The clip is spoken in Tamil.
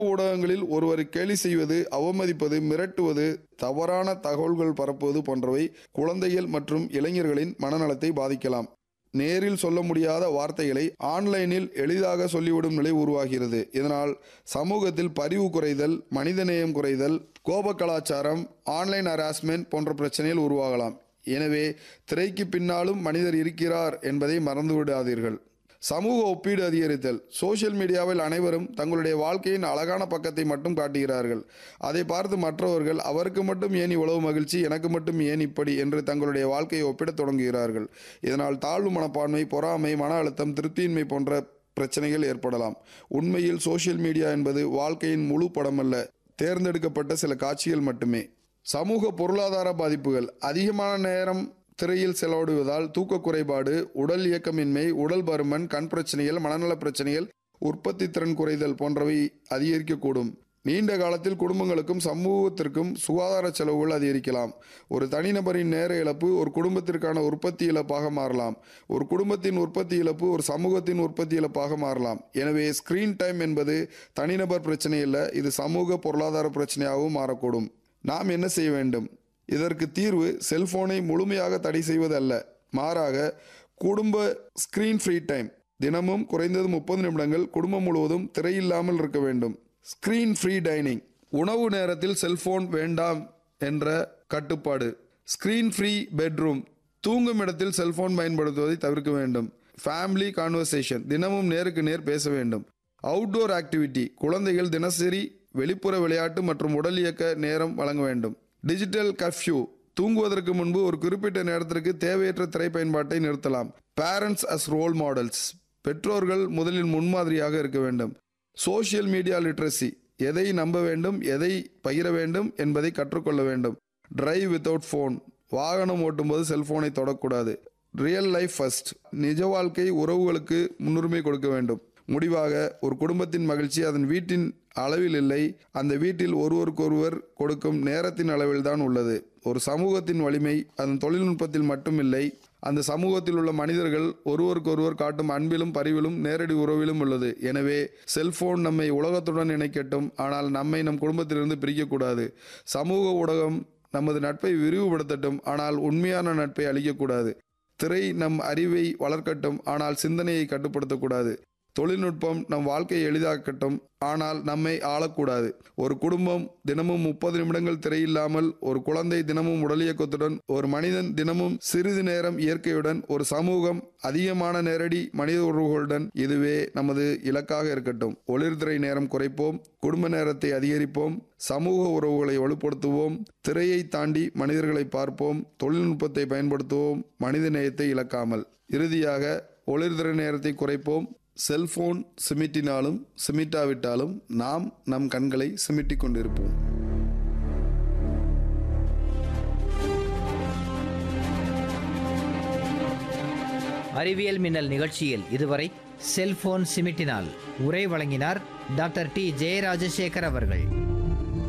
ஊடகங்களில் ஒருவரை கேலி செய்வது அவமதிப்பது மிரட்டுவது தவறான தகவல்கள் பரப்புவது போன்றவை குழந்தைகள் மற்றும் இளைஞர்களின் மனநலத்தை பாதிக்கலாம் நேரில் சொல்ல முடியாத வார்த்தைகளை ஆன்லைனில் எளிதாக சொல்லிவிடும் நிலை உருவாகிறது இதனால் சமூகத்தில் பரிவு குறைதல் மனிதநேயம் குறைதல் கோப கலாச்சாரம் ஆன்லைன் ஹராஸ்மெண்ட் போன்ற பிரச்சனைகள் உருவாகலாம் எனவே திரைக்கு பின்னாலும் மனிதர் இருக்கிறார் என்பதை மறந்துவிடாதீர்கள் சமூக ஒப்பீடு அதிகரித்தல் சோஷியல் மீடியாவில் அனைவரும் தங்களுடைய வாழ்க்கையின் அழகான பக்கத்தை மட்டும் காட்டுகிறார்கள் அதை பார்த்து மற்றவர்கள் அவருக்கு மட்டும் ஏன் இவ்வளவு மகிழ்ச்சி எனக்கு மட்டும் ஏன் இப்படி என்று தங்களுடைய வாழ்க்கையை ஒப்பிடத் தொடங்குகிறார்கள் இதனால் தாழ்வு மனப்பான்மை பொறாமை மன அழுத்தம் திருப்தியின்மை போன்ற பிரச்சனைகள் ஏற்படலாம் உண்மையில் சோஷியல் மீடியா என்பது வாழ்க்கையின் முழு படமல்ல தேர்ந்தெடுக்கப்பட்ட சில காட்சிகள் மட்டுமே சமூக பொருளாதார பாதிப்புகள் அதிகமான நேரம் திரையில் செலவிடுவதால் தூக்க குறைபாடு உடல் இயக்கமின்மை உடல் பருமன் கண் பிரச்சனைகள் மனநல பிரச்சனைகள் உற்பத்தி திறன் குறைதல் போன்றவை அதிகரிக்கக்கூடும் நீண்ட காலத்தில் குடும்பங்களுக்கும் சமூகத்திற்கும் சுகாதார செலவுகள் அதிகரிக்கலாம் ஒரு தனிநபரின் நேர இழப்பு ஒரு குடும்பத்திற்கான உற்பத்தி இழப்பாக மாறலாம் ஒரு குடும்பத்தின் உற்பத்தி இழப்பு ஒரு சமூகத்தின் உற்பத்தி இழப்பாக மாறலாம் எனவே ஸ்கிரீன் டைம் என்பது தனிநபர் பிரச்சனை இல்லை இது சமூக பொருளாதார பிரச்சனையாகவும் மாறக்கூடும் நாம் என்ன செய்ய வேண்டும் இதற்கு தீர்வு செல்போனை முழுமையாக தடை செய்வதல்ல மாறாக குடும்ப ஸ்கிரீன் ஃப்ரீ டைம் தினமும் குறைந்தது முப்பது நிமிடங்கள் குடும்பம் முழுவதும் திரையில்லாமல் இருக்க வேண்டும் ஸ்கிரீன் ஃப்ரீ டைனிங் உணவு நேரத்தில் செல்போன் வேண்டாம் என்ற கட்டுப்பாடு ஸ்கிரீன் ஃப்ரீ பெட்ரூம் தூங்கும் இடத்தில் செல்போன் பயன்படுத்துவதை தவிர்க்க வேண்டும் ஃபேமிலி கான்வர்சேஷன் தினமும் நேருக்கு நேர் பேச வேண்டும் அவுட்டோர் ஆக்டிவிட்டி குழந்தைகள் தினசரி வெளிப்புற விளையாட்டு மற்றும் உடல் இயக்க நேரம் வழங்க வேண்டும் டிஜிட்டல் கர்ஃப்யூ தூங்குவதற்கு முன்பு ஒரு குறிப்பிட்ட நேரத்திற்கு தேவையற்ற திரை பயன்பாட்டை நிறுத்தலாம் பேரண்ட்ஸ் அஸ் ரோல் மாடல்ஸ் பெற்றோர்கள் முதலில் முன்மாதிரியாக இருக்க வேண்டும் சோஷியல் மீடியா லிட்ரஸி எதை நம்ப வேண்டும் எதை பகிர வேண்டும் என்பதை கற்றுக்கொள்ள வேண்டும் டிரைவ் வித்தவுட் ஃபோன் வாகனம் ஓட்டும்போது செல்போனை தொடக்கூடாது ரியல் லைஃப் ஃபர்ஸ்ட் நிஜ வாழ்க்கை உறவுகளுக்கு முன்னுரிமை கொடுக்க வேண்டும் முடிவாக ஒரு குடும்பத்தின் மகிழ்ச்சி அதன் வீட்டின் அளவில் இல்லை அந்த வீட்டில் ஒருவருக்கொருவர் கொடுக்கும் நேரத்தின் அளவில்தான் உள்ளது ஒரு சமூகத்தின் வலிமை அதன் தொழில்நுட்பத்தில் மட்டுமில்லை அந்த சமூகத்தில் உள்ள மனிதர்கள் ஒருவருக்கொருவர் காட்டும் அன்பிலும் பரிவிலும் நேரடி உறவிலும் உள்ளது எனவே செல்போன் நம்மை உலகத்துடன் இணைக்கட்டும் ஆனால் நம்மை நம் குடும்பத்திலிருந்து பிரிக்கக்கூடாது சமூக ஊடகம் நமது நட்பை விரிவுபடுத்தட்டும் ஆனால் உண்மையான நட்பை அளிக்கக்கூடாது திரை நம் அறிவை வளர்க்கட்டும் ஆனால் சிந்தனையை கட்டுப்படுத்தக்கூடாது தொழில்நுட்பம் நம் வாழ்க்கையை எளிதாக்கட்டும் ஆனால் நம்மை ஆளக்கூடாது ஒரு குடும்பம் தினமும் முப்பது நிமிடங்கள் திரையில்லாமல் ஒரு குழந்தை தினமும் உடல் இயக்கத்துடன் ஒரு மனிதன் தினமும் சிறிது நேரம் இயற்கையுடன் ஒரு சமூகம் அதிகமான நேரடி மனித உறவுகளுடன் இதுவே நமது இலக்காக இருக்கட்டும் ஒளிர்திரை நேரம் குறைப்போம் குடும்ப நேரத்தை அதிகரிப்போம் சமூக உறவுகளை வலுப்படுத்துவோம் திரையை தாண்டி மனிதர்களை பார்ப்போம் தொழில்நுட்பத்தை பயன்படுத்துவோம் மனித நேயத்தை இழக்காமல் இறுதியாக ஒளிர்திரை நேரத்தை குறைப்போம் செல்போன் சிமிட்டினாலும் சிமிட்டாவிட்டாலும் நாம் நம் கண்களை சிமிட்டிக் கொண்டிருப்போம் அறிவியல் மின்னல் நிகழ்ச்சியில் இதுவரை செல்போன் சிமிட்டினால் உரை வழங்கினார் டாக்டர் டி ஜெயராஜசேகர் அவர்கள்